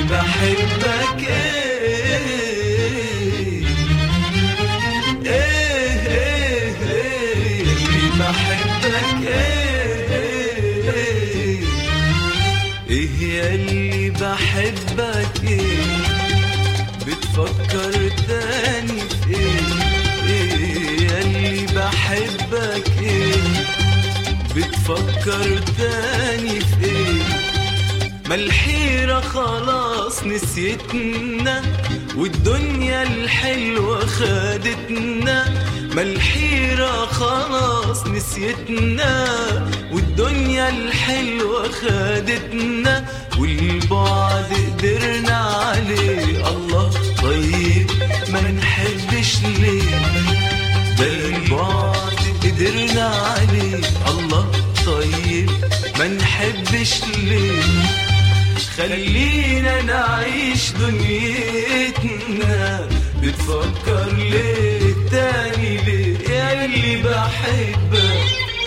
بحبك ايه ايه ايه ايه اللي بحبك ايه ايه يا اللي بحبك ايه بتفكر تاني في ايه ايه يا اللي بحبك ايه بتفكر تاني في ايه ما الحيرة خلاص نسيتنا والدنيا الحلوة خدتنا ما الحيرة خلاص نسيتنا والدنيا الحلوة خدتنا والبعد قدرنا عليه الله طيب ما نحبش ليه ده البعد قدرنا عليه الله طيب ما نحبش ليه خلينا نعيش دنيتنا بتفكر ليه تاني ليه يا اللي بحبك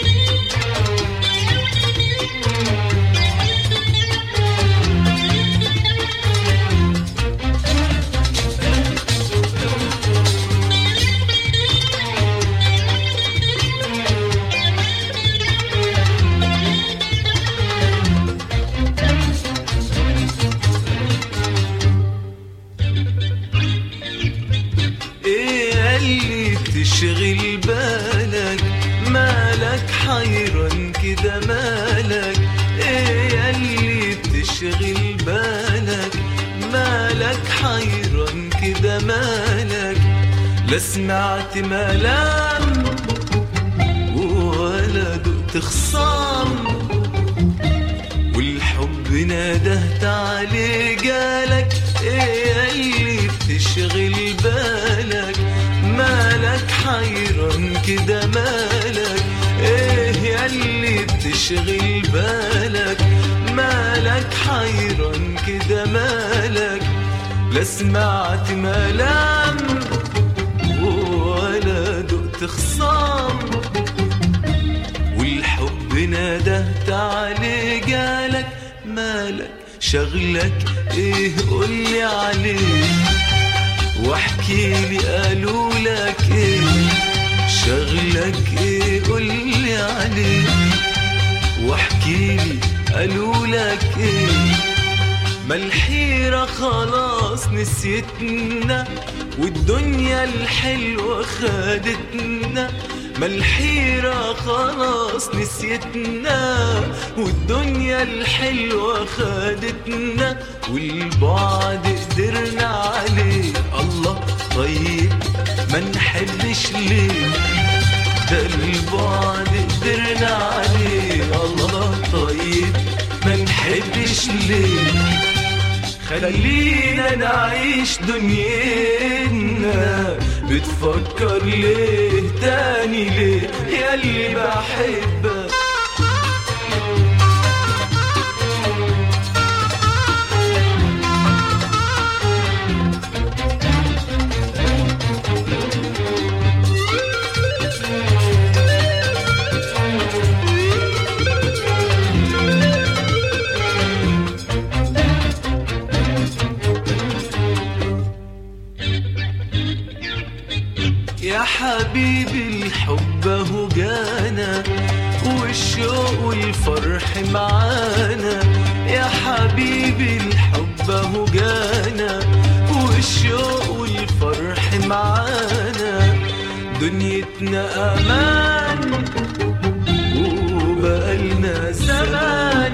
ايه اللي بتشغل بالك مالك حيران كده مالك ايه اللي بتشغل بالك مالك حيران كده مالك لا سمعت ملام ولا دقت خصام والحب ندهت عليه جالك ايه اللي بتشغل بالك مالك حيران كده مالك ايه ياللي بتشغل بالك مالك حيران كده مالك لا سمعت ملام ولا دقت خصام والحب ندهت عليه جالك مالك شغلك ايه قولي عليه واحكي لي قالوا لك ايه شغلك ايه قولي عليه واحكي لي قالوا لك ايه ما الحيرة خلاص نسيتنا والدنيا الحلوة خدتنا ما الحيرة خلاص نسيتنا والدنيا الحلوة خدتنا والبعد قدرنا عليه الله طيب ما نحبش ليه ده البعد قدرنا عليه الله طيب ما نحبش ليه خلينا نعيش دنيتنا بتفكر ليه تاني ليه يا اللي بحبك يا حبيبي الحب اهو جانا والشوق والفرح معانا يا حبيبي الحب اهو جانا والشوق والفرح معانا دنيتنا امان وبقالنا زمان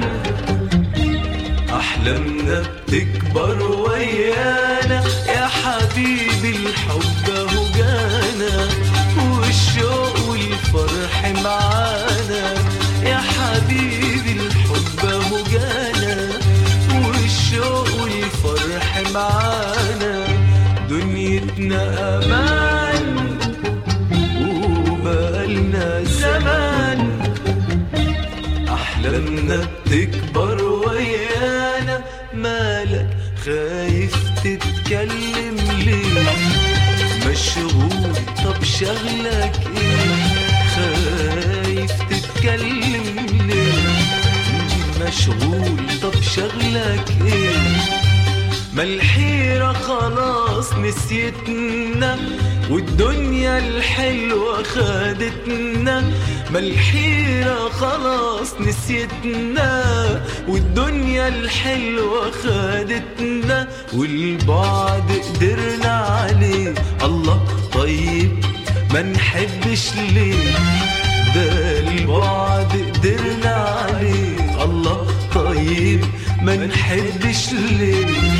احلامنا بتكبر ويانا يا حبيبي الحب اهو جانا والشوق والفرح معانا يا حبيبي الحب اهو جانا والشوق والفرح معانا دنيتنا امان وبقالنا زمان احلامنا بتكبر ويانا مالك خايف تتكلم ليه مشغول طب شغلك ايه خايف تتكلم ليه مشغول طب شغلك ايه ما الحيرة خلاص نسيتنا والدنيا الحلوة خدتنا ما الحيرة خلاص نسيتنا والدنيا الحلوة خدتنا والبعد قدرنا عليه الله طيب ما نحبش ليه ده البعد قدرنا عليه الله طيب ما نحبش ليه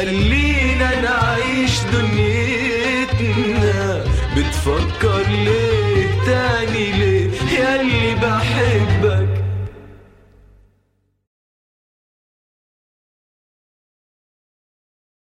خلينا نعيش دنيتنا بتفكر ليه